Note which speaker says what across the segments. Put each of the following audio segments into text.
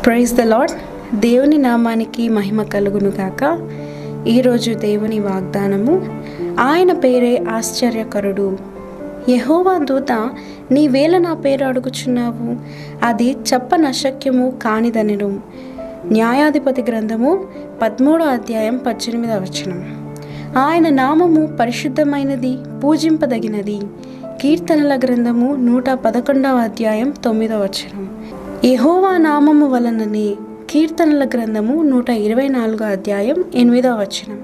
Speaker 1: praise the lord దేవుని నామానికి మహిమ కలుగును గాక ఈరోజు దేవుని వాగ్దానము ఆయన పేరే ఆశ్చర్యకరుడు యహోవా దూత నీవేళ నా పేరు అడుగుచున్నావు అది చెప్పనశక్యము కానిదనెను న్యాయాధిపతి గ్రంథము పదమూడో అధ్యాయం పద్దెనిమిదవ వచనం ఆయన నామము పరిశుద్ధమైనది పూజింపదగినది కీర్తనల గ్రంథము నూట పదకొండవ అధ్యాయం తొమ్మిదవ వచనం యెహోవా నామము వలననే కీర్తనల గ్రంథము నూట ఇరవై నాలుగో అధ్యాయం ఎనిమిదవ వచనం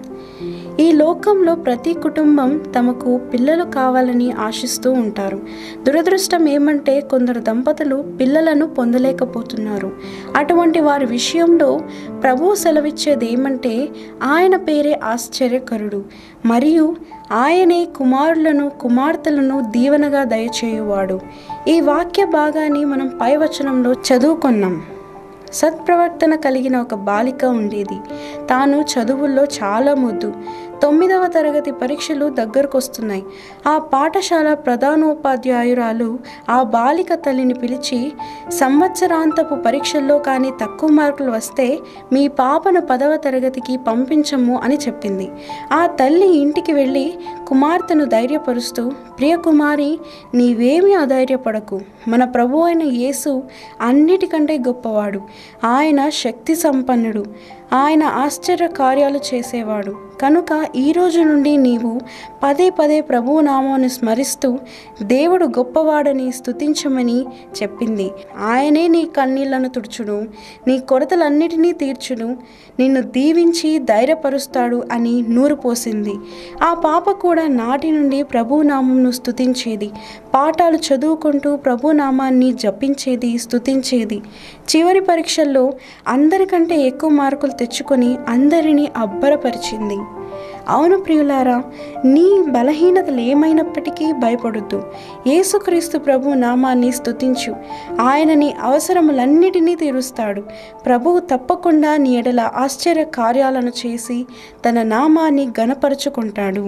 Speaker 1: ఈ లోకంలో ప్రతి కుటుంబం తమకు పిల్లలు కావాలని ఆశిస్తూ ఉంటారు దురదృష్టం ఏమంటే కొందరు దంపతులు పిల్లలను పొందలేకపోతున్నారు అటువంటి వారి విషయంలో ప్రభువు సెలవిచ్చేది ఏమంటే ఆయన పేరే ఆశ్చర్యకరుడు మరియు ఆయనే కుమారులను కుమార్తెలను దీవెనగా దయచేయువాడు ఈ వాక్య భాగాన్ని మనం పై వచనంలో చదువుకున్నాం సత్ప్రవర్తన కలిగిన ఒక బాలిక ఉండేది తాను చదువుల్లో చాలా ముద్దు తొమ్మిదవ తరగతి పరీక్షలు దగ్గరకు వస్తున్నాయి ఆ పాఠశాల ప్రధానోపాధ్యాయురాలు ఆ బాలిక తల్లిని పిలిచి సంవత్సరాంతపు పరీక్షల్లో కానీ తక్కువ మార్కులు వస్తే మీ పాపను పదవ తరగతికి పంపించము అని చెప్పింది ఆ తల్లి ఇంటికి వెళ్ళి కుమార్తెను ధైర్యపరుస్తూ ప్రియకుమారి నీవేమీ అధైర్యపడకు మన ప్రభు అయిన యేసు అన్నిటికంటే గొప్పవాడు ఆయన శక్తి సంపన్నుడు ఆయన ఆశ్చర్య కార్యాలు చేసేవాడు కనుక ఈ రోజు నుండి నీవు పదే పదే ప్రభువు నామాన్ని స్మరిస్తూ దేవుడు గొప్పవాడని స్తుతించమని చెప్పింది ఆయనే నీ కన్నీళ్లను తుడుచును నీ కొరతలన్నిటినీ తీర్చును నిన్ను దీవించి ధైర్యపరుస్తాడు అని నూరు పోసింది ఆ పాప కూడా నాటి నుండి ప్రభు నామంను స్తుతించేది పాఠాలు చదువుకుంటూ ప్రభు నామాన్ని జపించేది స్తుతించేది చివరి పరీక్షల్లో అందరికంటే ఎక్కువ మార్కులు తెచ్చుకొని అందరినీ అబ్బరపరిచింది అవును ప్రియులారా నీ బలహీనతలు ఏమైనప్పటికీ భయపడొద్దు యేసుక్రీస్తు ప్రభు నామాన్ని స్తుతించు ఆయన నీ అవసరములన్నిటినీ తీరుస్తాడు ప్రభువు తప్పకుండా నీ ఎడల ఆశ్చర్య కార్యాలను చేసి తన నామాన్ని గనపరుచుకుంటాడు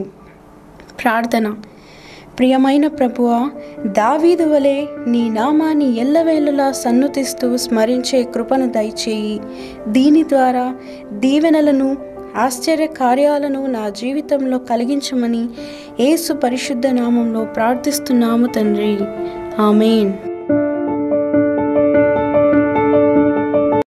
Speaker 1: ప్రార్థన ప్రియమైన ప్రభువా దావీదు వలె నీ నామాన్ని ఎల్లవేళలా సన్నుతిస్తూ స్మరించే కృపను దయచేయి దీని ద్వారా దీవెనలను ఆశ్చర్య కార్యాలను నా జీవితంలో కలిగించమని యేసు పరిశుద్ధ నామంలో ప్రార్థిస్తున్నాము తండ్రి ఆమెన్